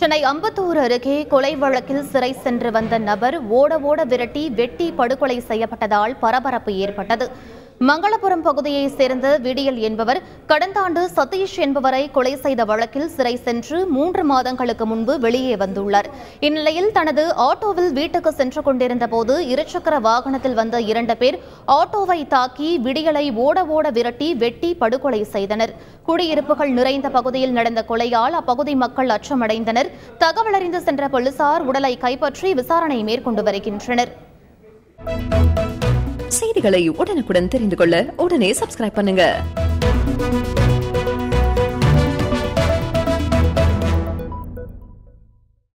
சென்னை அம்பத்தூர் அருகே கொலை வழக்கில் சிறை சென்று வந்த நபர் ஓட ஓட விரட்டி வெட்டி படுகொலை செய்யப்பட்டதால் பரபரப்பு ஏற்பட்டது மங்களபுரம் பகுதியைச் சேர்ந்த விடியல் என்பவர் கடந்த ஆண்டு சதீஷ் என்பவரை கொலை செய்த வழக்கில் சிறை சென்று மூன்று மாதங்களுக்கு முன்பு வெளியே வந்துள்ளார் இந்நிலையில் தனது ஆட்டோவில் வீட்டுக்கு சென்று கொண்டிருந்த போது இருசக்கர வாகனத்தில் வந்த இரண்டு பேர் ஆட்டோவை தாக்கி விடியலை ஓட ஓட விரட்டி வெட்டி படுகொலை செய்தனர் குடியிருப்புகள் நிறைந்த பகுதியில் நடந்த கொலையால் அப்பகுதி மக்கள் அச்சமடைந்தனர் தகவலறிந்து சென்ற போலீசார் உடலை கைப்பற்றி விசாரணை மேற்கொண்டு வருகின்றனர் செய்திகளை உடனுக்குடன் தெரிந்து கொள்ள உடனே சப்ஸ்கிரைப் பண்ணுங்க